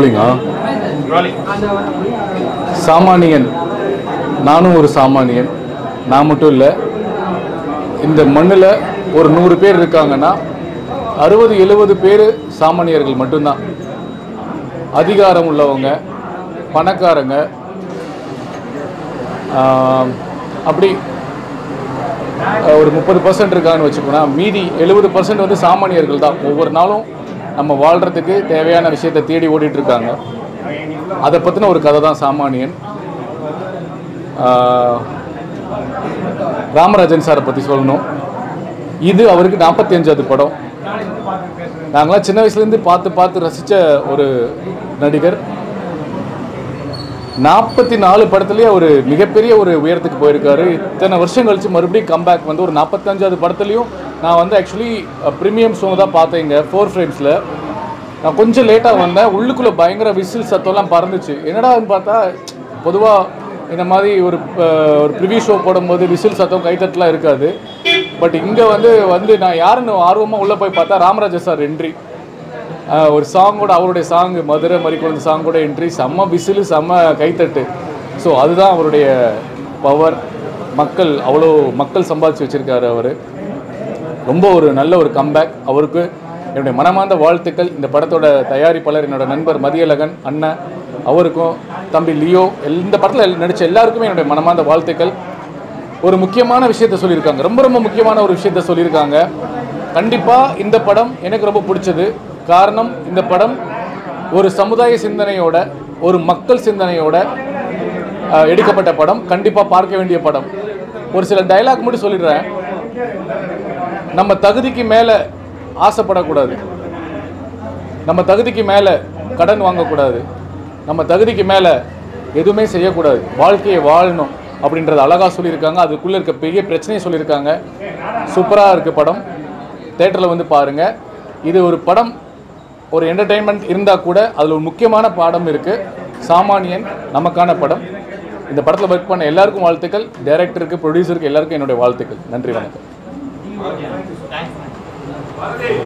ரோலிங்கா சாமானியன் நானும் ஒரு சாமானியன் நான் மட்டும் இல்லை இந்த மண்ணில் ஒரு நூறு பேர் இருக்காங்கன்னா அறுபது எழுபது பேர் சாமானியர்கள் மட்டும்தான் அதிகாரம் உள்ளவங்க பணக்காரங்க ஆஹ், அப்படி அஹ், ஒரு முப்பது பர்சன்ட் இருக்கான்னு வச்சுக்கோனா மீதி எழுபது பர்சன்ட் வந்து சாமானியர்கள் தான் ஒவ்வொரு நாளும் நம்ம வாழ்கிறதுக்கு தேவையான விஷயத்தை தேடி ஓடிட்டு இருக்காங்க அதை பற்றின ஒரு கதை தான் சாமானியன் ஆஹ், ராமராஜன் சாரை பற்றி சொல்லணும் இது அவருக்கு நாற்பத்தி அஞ்சாவது படம் நாங்களாம் சின்ன வயசுலேருந்து பார்த்து பார்த்து ரசித்த ஒரு நடிகர் நாற்பத்தி நாலு படத்துலேயே ஒரு மிகப்பெரிய ஒரு உயரத்துக்கு போயிருக்காரு இத்தனை வருஷம் கழிச்சு மறுபடியும் கம்பேக் வந்து ஒரு நாற்பத்தஞ்சாவது படத்துலையும் நான் வந்து ஆக்சுவலி ப்ரீமியம் ஷோ தான் பார்த்தேங்க ஃபோர் ஃப்ரேம்ஸில் நான் கொஞ்சம் லேட்டாக வந்தேன் உள்ளுக்குள்ளே பயங்கர விசில் சத்தம்லாம் பறந்துச்சு என்னடான்னு பார்த்தா பொதுவாக இந்த மாதிரி ஒரு அஹ், ஒரு ப்ரிவியூ ஷோ போடும்போது விசில் சத்தம் கைத்தட்டலாம் இருக்காது பட் இங்கே வந்து வந்து நான் யாருன்னு ஆர்வமாக உள்ளே போய் பார்த்தா ராமராஜ சார் என்ட்ரி ஒரு சாங்கோட அவருடைய சாங் மதுரை மறிக்குழந்த சாங்கோட என்ட்ரி செம்ம விசிலு செம்ம கைத்தட்டு ஸோ அதுதான் அவருடைய பவர் மக்கள் அவ்வளோ மக்கள் சம்பாதிச்சு வச்சுருக்காரு அவர் ரொம்ப ஒரு நல்ல ஒரு கம்பேக் அவருக்கு என்னுடைய மனமார்ந்த வாழ்த்துக்கள் இந்த படத்தோட தயாரிப்பாளர் என்னோட நண்பர் மதியழகன் அண்ணன் அவருக்கும் தம்பி லியோ எல்- இந்த படத்தில் நடித்த எல்லாருக்குமே என்னுடைய மனமார்ந்த வாழ்த்துக்கள் ஒரு முக்கியமான விஷயத்த சொல்லியிருக்காங்க ரொம்ப ரொம்ப முக்கியமான ஒரு விஷயத்த சொல்லியிருக்காங்க கண்டிப்பாக இந்த படம் எனக்கு ரொம்ப பிடிச்சது காரணம் இந்த படம் ஒரு சமுதாய சிந்தனையோட ஒரு மக்கள் சிந்தனையோட அஹ், எடுக்கப்பட்ட படம் கண்டிப்பாக பார்க்க வேண்டிய படம் ஒரு சில டைலாக் மட்டும் சொல்லிடுறேன் நம்ம தகுதிக்கு மேலே ஆசைப்படக்கூடாது நம்ம தகுதிக்கு மேலே கடன் வாங்கக்கூடாது நம்ம தகுதிக்கு மேலே எதுவுமே செய்யக்கூடாது வாழ்க்கையை வாழணும் அப்படின்றத அழகாக சொல்லியிருக்காங்க அதுக்குள்ளே இருக்க பெரிய பிரச்சனையை சொல்லியிருக்காங்க சூப்பராக இருக்குது படம் தேட்டரில் வந்து பாருங்கள் இது ஒரு படம் ஒரு என்டர்டெயின்மெண்ட் இருந்தால் கூட அதில் ஒரு முக்கியமான பாடம் இருக்குது சாமானியன் நமக்கான படம் இந்த படத்தில் ஒர்க் பண்ண எல்லாருக்கும் வாழ்த்துக்கள் டைரக்டருக்கு ப்ரொடியூசருக்கு எல்லாருக்கும் என்னுடைய வாழ்த்துக்கள் நன்றி வணக்கம்